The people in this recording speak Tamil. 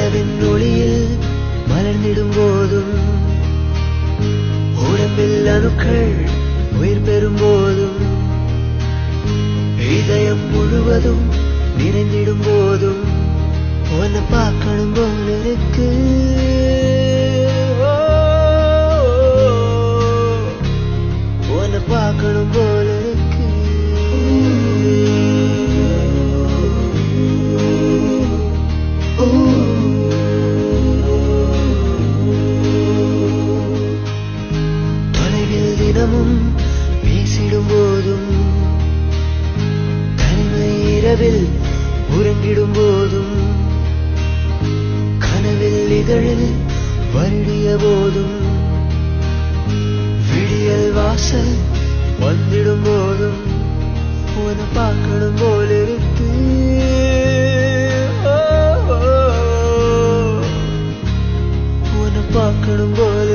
நிலவின் ஒளியில் மலர்ந்திடும் போதும் உடம்பில் அணுக்கள் உயிர் பெறும் போதும் இதயம் முழுவதும் நிறைந்திடும் போதும் உன்னை பார்க்கணும் போல இருக்கு உன்னை பார்க்கணும் போல இருக்கு தொலைவில் தினமும் பேசிடும் போதும் தனிமை இரவில் உறங்கிடும் போதும் கனவில் இதழில் வருடிய போதும் விடியல் வாசல் வந்திடும் போதும் உன்னை பார்க்கணும் போல இருக்கு ஓ, ஓ, உன்னை பார்க்கணும் போல